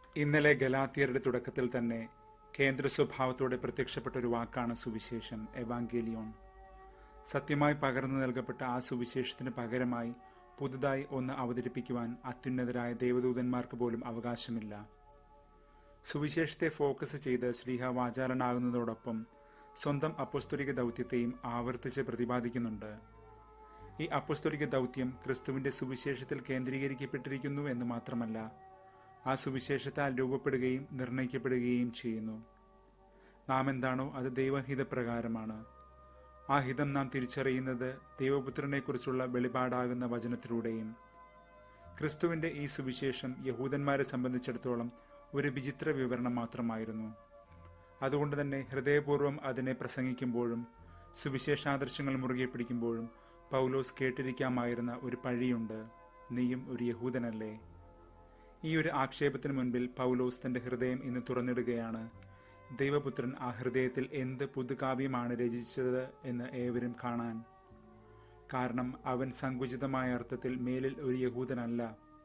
ഇന്നലെ ഗലാത്തിയരുടെ തുടക്കത്തിൽ തന്നെ കേന്ദ്ര സ്വഭാവത്തോടെ പ്രത്യക്ഷപ്പെട്ട ഒരു വാക്കാണ് സുവിശേഷം എവാങ്കേലിയോൺ സത്യമായി പകർന്നു നൽകപ്പെട്ട ആ സുവിശേഷത്തിന് പകരമായി പുതുതായി ഒന്ന് അവതരിപ്പിക്കുവാൻ അത്യുന്നതരായ ദേവദൂതന്മാർക്ക് പോലും അവകാശമില്ല സുവിശേഷത്തെ ഫോക്കസ് ചെയ്ത് ശ്രീഹ വാചാലനാകുന്നതോടൊപ്പം സ്വന്തം അപ്പസ്തുലിക ദൗത്യത്തെയും ആവർത്തിച്ച് പ്രതിപാദിക്കുന്നുണ്ട് ഈ അപ്പസ്തുലിക ദൗത്യം ക്രിസ്തുവിന്റെ സുവിശേഷത്തിൽ കേന്ദ്രീകരിക്കപ്പെട്ടിരിക്കുന്നു എന്ന് മാത്രമല്ല ആ സുവിശേഷത്താൽ രൂപപ്പെടുകയും നിർണയിക്കപ്പെടുകയും ചെയ്യുന്നു നാം എന്താണോ അത് ദൈവഹിതപ്രകാരമാണ് ആ ഹിതം നാം തിരിച്ചറിയുന്നത് ദൈവപുത്രനെക്കുറിച്ചുള്ള വെളിപാടാകുന്ന വചനത്തിലൂടെയും ക്രിസ്തുവിന്റെ ഈ സുവിശേഷം യഹൂദന്മാരെ സംബന്ധിച്ചിടത്തോളം ഒരു വിചിത്ര വിവരണം മാത്രമായിരുന്നു അതുകൊണ്ട് തന്നെ ഹൃദയപൂർവ്വം അതിനെ പ്രസംഗിക്കുമ്പോഴും സുവിശേഷാദർശങ്ങൾ മുറുകെ പിടിക്കുമ്പോഴും പൗലോസ് കേട്ടിരിക്കാമായിരുന്ന ഒരു പഴിയുണ്ട് നീയും ഒരു യഹൂദനല്ലേ ഈ ഒരു ആക്ഷേപത്തിന് മുൻപിൽ പൗലോസ് തന്റെ ഹൃദയം ഇന്ന് തുറന്നിടുകയാണ് ദൈവപുത്രൻ ആ ഹൃദയത്തിൽ എന്ത് പുതുകാവ്യമാണ് രചിച്ചത് എന്ന് ഏവരും കാണാൻ കാരണം അവൻ സങ്കുചിതമായ അർത്ഥത്തിൽ മേലിൽ ഒരു യഹൂദനല്ല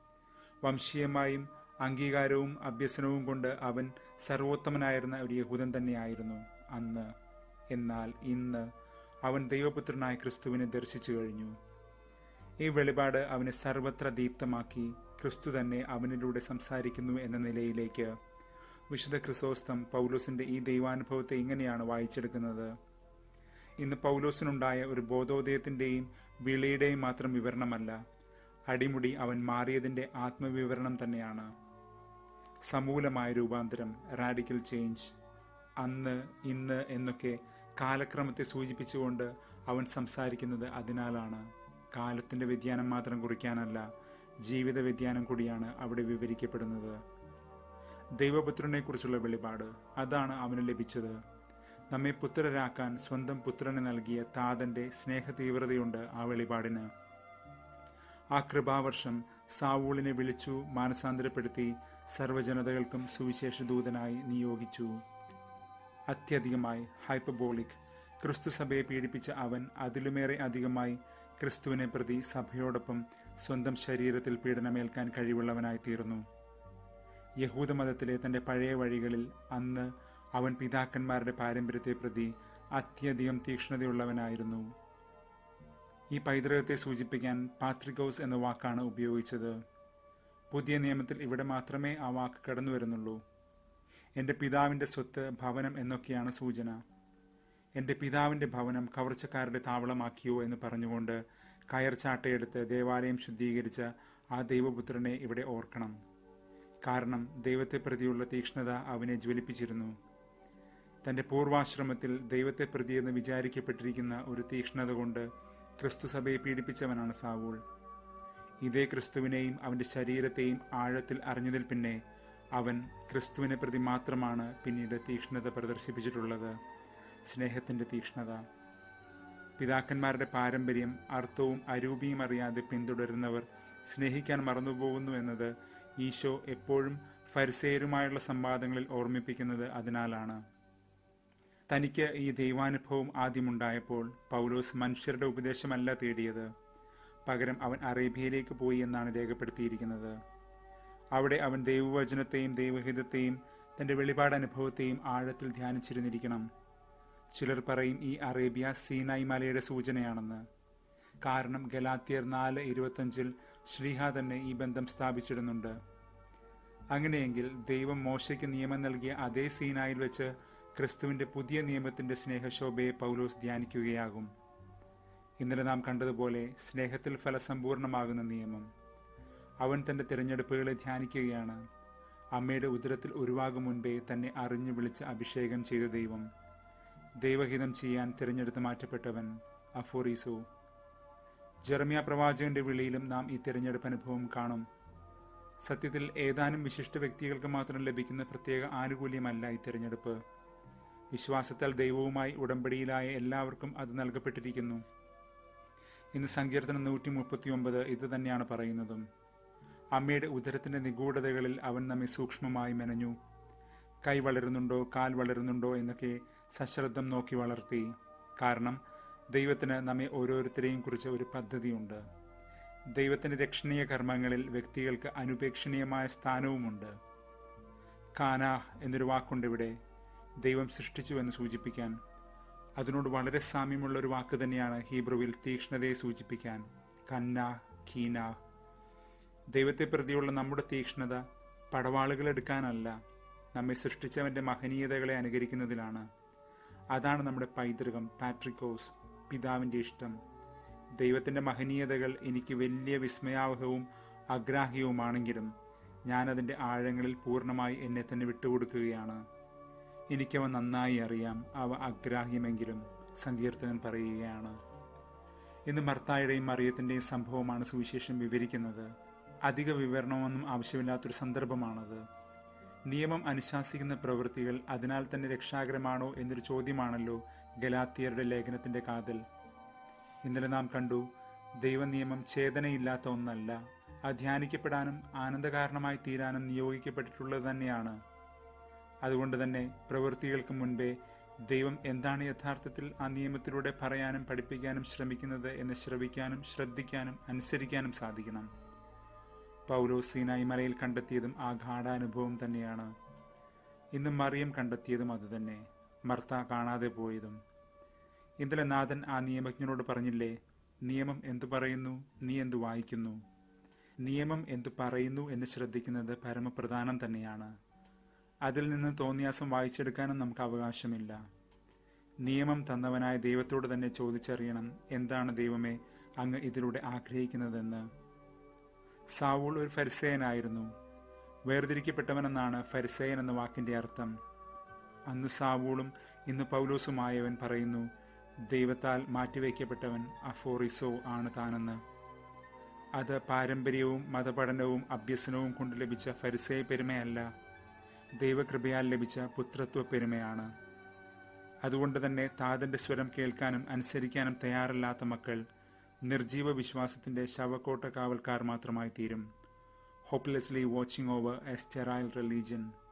വംശീയമായും അംഗീകാരവും അഭ്യസനവും കൊണ്ട് അവൻ സർവോത്തമനായിരുന്ന ഒരു യഹൂദൻ തന്നെയായിരുന്നു അന്ന് എന്നാൽ ഇന്ന് അവൻ ദൈവപുത്രനായ ക്രിസ്തുവിനെ ദർശിച്ചു കഴിഞ്ഞു ഈ വെളിപാട് അവനെ സർവത്ര ദീപ്തമാക്കി ക്രിസ്തു തന്നെ അവനിലൂടെ സംസാരിക്കുന്നു എന്ന നിലയിലേക്ക് വിശുദ്ധ ക്രിസോസ്തം പൗലോസിന്റെ ഈ ദൈവാനുഭവത്തെ ഇങ്ങനെയാണ് വായിച്ചെടുക്കുന്നത് ഇന്ന് പൗലോസിനുണ്ടായ ഒരു ബോധോദയത്തിന്റെയും വിളിയുടെയും മാത്രം വിവരണമല്ല അടിമുടി അവൻ മാറിയതിന്റെ ആത്മവിവരണം തന്നെയാണ് സമൂലമായ രൂപാന്തരം റാഡിക്കൽ ചേഞ്ച് അന്ന് ഇന്ന് എന്നൊക്കെ കാലക്രമത്തെ സൂചിപ്പിച്ചുകൊണ്ട് അവൻ സംസാരിക്കുന്നത് അതിനാലാണ് കാലത്തിന്റെ വ്യതിയാനം മാത്രം കുറിക്കാനല്ല ജീവിത വ്യതിയാനം കൂടിയാണ് അവിടെ വിവരിക്കപ്പെടുന്നത് ദൈവപുത്രനെ കുറിച്ചുള്ള വെളിപാട് അതാണ് അവന് ലഭിച്ചത് നമ്മെ പുത്രരാക്കാൻ സ്വന്തം പുത്രന് നൽകിയ താതന്റെ സ്നേഹതീവ്രതയുണ്ട് ആ വെളിപാടിന് ആ കൃപാവർഷം സാവൂളിനെ വിളിച്ചു മാനസാന്തരപ്പെടുത്തി സർവ്വജനതകൾക്കും സുവിശേഷ ദൂതനായി നിയോഗിച്ചു അത്യധികമായി ഹൈപ്പബോളിക് ക്രിസ്തു സഭയെ പീഡിപ്പിച്ച അവൻ അതിലുമേറെ അധികമായി ക്രിസ്തുവിനെ പ്രതി സഭയോടൊപ്പം സ്വന്തം ശരീരത്തിൽ പീഡനമേൽക്കാൻ കഴിവുള്ളവനായി തീർന്നു യഹൂദമതത്തിലെ തന്റെ പഴയ വഴികളിൽ അന്ന് അവൻ പിതാക്കന്മാരുടെ പാരമ്പര്യത്തെ പ്രതി അത്യധികം തീക്ഷ്ണതയുള്ളവനായിരുന്നു ഈ പൈതൃകത്തെ സൂചിപ്പിക്കാൻ പാത്രികോസ് എന്ന വാക്കാണ് ഉപയോഗിച്ചത് പുതിയ നിയമത്തിൽ ഇവിടെ മാത്രമേ ആ വാക്ക് കടന്നു വരുന്നുള്ളൂ എന്റെ പിതാവിന്റെ സ്വത്ത് ഭവനം എന്നൊക്കെയാണ് സൂചന എന്റെ പിതാവിന്റെ ഭവനം കവർച്ചക്കാരുടെ താവളമാക്കിയോ എന്ന് പറഞ്ഞുകൊണ്ട് കയർ ചാട്ടയെടുത്ത് ദേവാലയം ശുദ്ധീകരിച്ച ആ ദൈവപുത്രനെ ഇവിടെ ഓർക്കണം കാരണം ദൈവത്തെ പ്രതിയുള്ള തീക്ഷ്ണത അവനെ ജ്വലിപ്പിച്ചിരുന്നു തന്റെ പൂർവാശ്രമത്തിൽ ദൈവത്തെ പ്രതിയെന്ന് വിചാരിക്കപ്പെട്ടിരിക്കുന്ന ഒരു തീക്ഷ്ണത കൊണ്ട് ക്രിസ്തു സഭയെ പീഡിപ്പിച്ചവനാണ് സാവൂൾ ഇതേ ക്രിസ്തുവിനെയും അവന്റെ ശരീരത്തെയും ആഴത്തിൽ അറിഞ്ഞതിൽ പിന്നെ അവൻ ക്രിസ്തുവിനെ പ്രതി മാത്രമാണ് പിന്നീട് തീക്ഷ്ണത പ്രദർശിപ്പിച്ചിട്ടുള്ളത് സ്നേഹത്തിന്റെ തീക്ഷ്ണത പിതാക്കന്മാരുടെ പാരമ്പര്യം അർത്ഥവും അരൂപിയും അറിയാതെ പിന്തുടരുന്നവർ സ്നേഹിക്കാൻ മറന്നുപോകുന്നു എന്നത് ഈശോ എപ്പോഴും ഫരിസേരുമായുള്ള സംവാദങ്ങളിൽ ഓർമ്മിപ്പിക്കുന്നത് അതിനാലാണ് തനിക്ക് ഈ ദൈവാനുഭവം ആദ്യമുണ്ടായപ്പോൾ പൗലോസ് മനുഷ്യരുടെ ഉപദേശമല്ല തേടിയത് പകരം അവൻ അറേബ്യയിലേക്ക് പോയി എന്നാണ് രേഖപ്പെടുത്തിയിരിക്കുന്നത് അവിടെ അവൻ ദൈവവചനത്തെയും ദൈവഹിതത്തെയും തന്റെ വെളിപാട് അനുഭവത്തെയും ആഴത്തിൽ ധ്യാനിച്ചിരുന്നിരിക്കണം ചിലർ പറയും ഈ അറേബ്യ സീനായി മലയുടെ സൂചനയാണെന്ന് കാരണം ഗലാത്തിയർ നാല് ഇരുപത്തഞ്ചിൽ ശ്രീഹ തന്നെ ഈ ബന്ധം സ്ഥാപിച്ചിടുന്നുണ്ട് അങ്ങനെയെങ്കിൽ ദൈവം മോശയ്ക്ക് നിയമം നൽകിയ അതേ സീനായിൽ വെച്ച് ക്രിസ്തുവിന്റെ പുതിയ നിയമത്തിന്റെ സ്നേഹശോഭയെ പൗലോസ് ധ്യാനിക്കുകയാകും ഇന്നലെ നാം കണ്ടതുപോലെ സ്നേഹത്തിൽ ഫലസമ്പൂർണമാകുന്ന നിയമം അവൻ തന്റെ തിരഞ്ഞെടുപ്പുകളെ ധ്യാനിക്കുകയാണ് അമ്മയുടെ ഉദരത്തിൽ ഉരുവാകും മുൻപേ തന്നെ അറിഞ്ഞു വിളിച്ച് അഭിഷേകം ചെയ്ത ദൈവം ദൈവഹിതം ചെയ്യാൻ തിരഞ്ഞെടുത്ത് മാറ്റപ്പെട്ടവൻ അഫോറീസു ജെറമിയ പ്രവാചകന്റെ വിളിയിലും നാം ഈ തിരഞ്ഞെടുപ്പ് അനുഭവം കാണും സത്യത്തിൽ ഏതാനും വിശിഷ്ട വ്യക്തികൾക്ക് മാത്രം ലഭിക്കുന്ന പ്രത്യേക ആനുകൂല്യമല്ല ഈ തിരഞ്ഞെടുപ്പ് വിശ്വാസത്താൽ ദൈവവുമായി ഉടമ്പടിയിലായ എല്ലാവർക്കും അത് നൽകപ്പെട്ടിരിക്കുന്നു ഇന്ന് സങ്കീർത്തനം നൂറ്റി മുപ്പത്തിയൊമ്പത് ഇത് തന്നെയാണ് പറയുന്നതും അമ്മയുടെ ഉദരത്തിന്റെ നിഗൂഢതകളിൽ അവൻ നമ്മെ സൂക്ഷ്മമായി മെനഞ്ഞു കൈ വളരുന്നുണ്ടോ കാൽ വളരുന്നുണ്ടോ എന്നൊക്കെ സശ്രദ്ധം നോക്കി വളർത്തി കാരണം ദൈവത്തിന് നമ്മെ ഓരോരുത്തരെയും കുറിച്ച് ഒരു പദ്ധതിയുണ്ട് ദൈവത്തിന്റെ രക്ഷണീയ കർമ്മങ്ങളിൽ വ്യക്തികൾക്ക് അനുപേക്ഷണീയമായ സ്ഥാനവുമുണ്ട് കാന എന്നൊരു വാക്കുണ്ട് ഇവിടെ ദൈവം സൃഷ്ടിച്ചു എന്ന് സൂചിപ്പിക്കാൻ അതിനോട് വളരെ സാമ്യമുള്ള ഒരു വാക്ക് തന്നെയാണ് ഹീബ്രുവിൽ തീക്ഷ്ണതയെ സൂചിപ്പിക്കാൻ കന്ന കീന ദൈവത്തെ പ്രതിയുള്ള നമ്മുടെ തീക്ഷ്ണത പടവാളുകൾ എടുക്കാനല്ല നമ്മെ സൃഷ്ടിച്ചവന്റെ മഹനീയതകളെ അനുകരിക്കുന്നതിലാണ് അതാണ് നമ്മുടെ പൈതൃകം പാട്രിക്കോസ് പിതാവിന്റെ ഇഷ്ടം ദൈവത്തിന്റെ മഹനീയതകൾ എനിക്ക് വലിയ വിസ്മയാവഹവും അഗ്രാഹ്യവുമാണെങ്കിലും ഞാൻ അതിന്റെ ആഴങ്ങളിൽ പൂർണ്ണമായി എന്നെ തന്നെ വിട്ടുകൊടുക്കുകയാണ് എനിക്കവ നന്നായി അറിയാം അവ അഗ്രാഹ്യമെങ്കിലും സങ്കീർത്തകൻ പറയുകയാണ് ഇന്ന് മർത്തായുടെയും മറിയത്തിന്റെയും സംഭവമാണ് സുവിശേഷം വിവരിക്കുന്നത് അധിക വിവരണമൊന്നും ആവശ്യമില്ലാത്തൊരു സന്ദർഭമാണത് നിയമം അനുശാസിക്കുന്ന പ്രവൃത്തികൾ അതിനാൽ തന്നെ രക്ഷാകരമാണോ എന്നൊരു ചോദ്യമാണല്ലോ ഗലാത്തിയരുടെ ലേഖനത്തിന്റെ കാതൽ ഇന്നലെ നാം കണ്ടു ദൈവനിയമം ചേതനയില്ലാത്ത ഒന്നല്ല അധ്യാനിക്കപ്പെടാനും ആനന്ദകാരണമായി തീരാനും നിയോഗിക്കപ്പെട്ടിട്ടുള്ളത് തന്നെയാണ് അതുകൊണ്ട് തന്നെ പ്രവൃത്തികൾക്ക് മുൻപേ ദൈവം എന്താണ് യഥാർത്ഥത്തിൽ ആ നിയമത്തിലൂടെ പറയാനും പഠിപ്പിക്കാനും ശ്രമിക്കുന്നത് എന്ന് ശ്രവിക്കാനും ശ്രദ്ധിക്കാനും അനുസരിക്കാനും സാധിക്കണം പൗലോ സീനായി മലയിൽ കണ്ടെത്തിയതും ആ ഗാഠാനുഭവം തന്നെയാണ് ഇന്ന് മറിയം കണ്ടെത്തിയതും അതുതന്നെ മർത്ത കാണാതെ പോയതും ഇന്നലെ നാഥൻ ആ നിയമജ്ഞനോട് പറഞ്ഞില്ലേ നിയമം എന്തു പറയുന്നു നീ എന്തു വായിക്കുന്നു നിയമം എന്തു പറയുന്നു എന്ന് ശ്രദ്ധിക്കുന്നത് പരമപ്രധാനം തന്നെയാണ് അതിൽ നിന്ന് തോന്നിയാസം വായിച്ചെടുക്കാനും നമുക്ക് അവകാശമില്ല നിയമം തന്നവനായ ദൈവത്തോട് തന്നെ ചോദിച്ചറിയണം എന്താണ് ദൈവമേ അങ്ങ് ഇതിലൂടെ ആഗ്രഹിക്കുന്നതെന്ന് സാവൂൾ ഒരു ഫരിസേയനായിരുന്നു വേർതിരിക്കപ്പെട്ടവനെന്നാണ് ഫരിസേയൻ എന്ന വാക്കിന്റെ അർത്ഥം അന്ന് സാവൂളും ഇന്ന് പൗലോസുമായവൻ പറയുന്നു ദൈവത്താൽ മാറ്റിവെക്കപ്പെട്ടവൻ അഫോറിസോ ആണ് താനെന്ന് അത് പാരമ്പര്യവും മതപഠനവും അഭ്യസനവും കൊണ്ട് ലഭിച്ച ഫരിസേയ പെരുമയല്ല ദൈവകൃപയാൽ ലഭിച്ച പുത്രത്വ പെരുമയാണ് അതുകൊണ്ട് തന്നെ താതന്റെ സ്വരം കേൾക്കാനും അനുസരിക്കാനും തയ്യാറല്ലാത്ത മക്കൾ നിർജീവ വിശ്വാസത്തിന്റെ ശവക്കോട്ട കാവൽക്കാർ മാത്രമായി തീരും hopelessly watching over a sterile religion